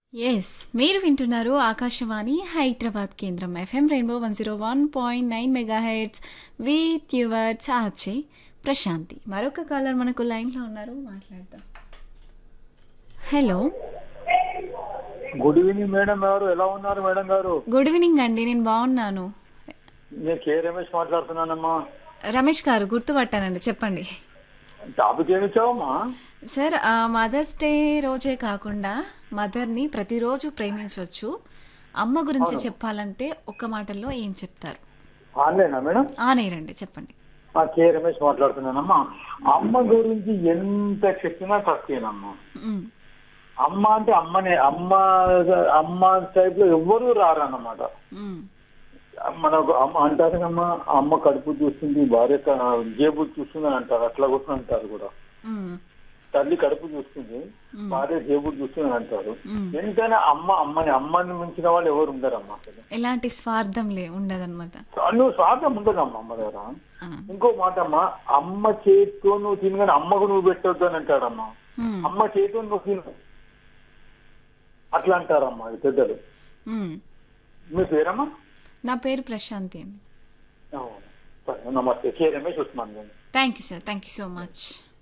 Yes మీరు వింటున్నారు ఆకాశవాణి హైదరాబాద్ కేంద్రం FM rainbow one zero one point nine mega hits with your చాచే ప్రశాంతి మరొక కాలర్ మనకు లైన్లో ఉన్నారు మాట్లాడదాం హలో గుడ్ ఈవినింగ్ మేడం గారు ఎలా ఉన్నారు మేడం గారు గుడ్ ఈవినింగ్ అండి నేను బాగున్నాను నేను కే రమేష్ మాట్లాడుతున్నానమ్మా రమేష్ గారు గుర్తుపట్టానండి చెప్పండి టాపిక్ ఏమి ఇచ్చావమ్మా సార్ మదర్స్ డే రోజే కాకుండా మదర్ని ప్రతిరోజు ప్రేమించవచ్చు అమ్మ గురించి చెప్పాలంటే ఒక్క మాటల్లో ఏం చెప్తారు ఆన్లైనా మేడం ఆనేరండి చెప్పండి ఆ కే రమేష్ మాట్లాడుతున్నానమ్మా అమ్మ గురించి ఎంత చెప్పినా తక్కువేనమ్మా మ్, అమ్మ అంటే అమ్మనే అమ్మ అమ్మ టైప్ లో ఎవ్వరూ రారన్నమాట మ్, మనకు అమ్మ అంటారు కమ్మా అమ్మ కడుపు చూస్తుంది భార్య క- జేబు చూస్తుంది అని అంటారు అట్లా కూడా అంటారు కూడా మ్, తల్లి కడుపు చూస్తుంది భార్య జేబు చూస్తుంది అని అంటారు మ్. ఎంతైనా అమ్మ అమ్మని అమ్మని మించిన వాళ్ళు ఎవరు ఉండరమ్మా అసలు ఎలాంటి స్వార్థం లే ఉండదన్నమాట నువ్వు స్వార్థం ఉండదమ్మా అమ్మ దగ్గర ఆ, ఇంకో మాట అమ్మా అమ్మ చేతితో నువ్వు తినగానే అమ్మకు నువ్వు పెట్టొద్దు అని అంటాడమ్మా మ్, అమ్మ చేతితో నువ్వు తిను అట్లా అంటారమ్మా ఈ పెద్దలు మ్. మీ పేరమ్మా నా పేరు ప్రశాంతి అండి అవును. సరే, నమస్తే కే రమేష్ ఉస్మాన్ గారు thank you sir thank you so much